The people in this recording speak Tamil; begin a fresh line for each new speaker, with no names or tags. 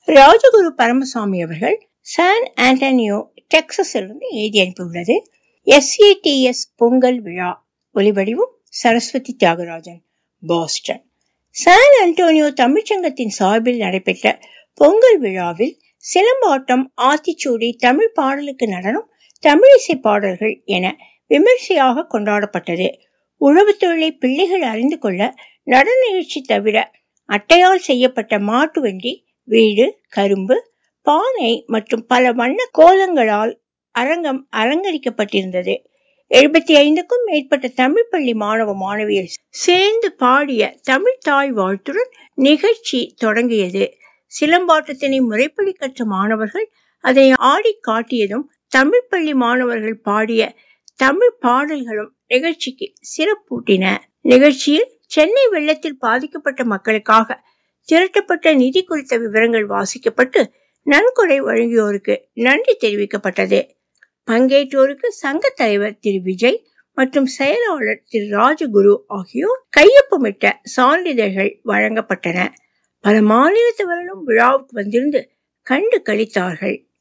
ராஜகுரு பரமசாமி அவர்கள் சான் ஆண்டனியோ டெக்சஸிலிருந்து எழுதி அனுப்பியுள்ளது எஸ்ஏடிஎஸ் பொங்கல் விழா ஒலிவடிவும் Saraswathi Thiagarajan Boston San Antonio தமிழ்ச்சங்கத்தின் சார்பில் நடைபெற்ற பொங்கல் விழாவில் சிலம்பாட்டம் ஆத்திச்சூடி தமிழ் பாடலுக்கு நடனம் தமிழிசை பாடல்கள் என விமர்சையாக கொண்டாடப்பட்டது உழவு தொழிலை பிள்ளைகள் அறிந்து கொள்ள நடன நிகழ்ச்சி தவிர அட்டையால் செய்யப்பட்ட மாட்டு வண்டி வீடு கரும்பு பானை மற்றும் பல வண்ண கோலங்களால் அரங்கம் அலங்கரிக்கப்பட்டிருந்தது எழுபத்தி ஐந்துக்கும் மேற்பட்ட தமிழ் பள்ளி மாணவ மாணவியர் சேர்ந்து பாடிய தமிழ் தாய் வாழ்த்துடன் நிகழ்ச்சி தொடங்கியது சிலம்பாட்டத்தினை முறைப்படி கற்ற மாணவர்கள் அதை ஆடி காட்டியதும் தமிழ் பள்ளி மாணவர்கள் பாடிய தமிழ் பாடல்களும் நிகழ்ச்சிக்கு சிறப்பூட்டின நிகழ்ச்சியில் சென்னை வெள்ளத்தில் பாதிக்கப்பட்ட மக்களுக்காக திரட்டப்பட்ட நிதி குறித்த விவரங்கள் வாசிக்கப்பட்டு நன்கொடை வழங்கியோருக்கு நன்றி தெரிவிக்கப்பட்டது பங்கேற்றோருக்கு சங்க தலைவர் திரு விஜய் மற்றும் செயலாளர் திரு ராஜகுரு ஆகியோர் கையொப்பமிட்ட சான்றிதழ்கள் வழங்கப்பட்டன பல மாநிலத்தவர்களும் விழாவுக்கு வந்திருந்து கண்டு கழித்தார்கள்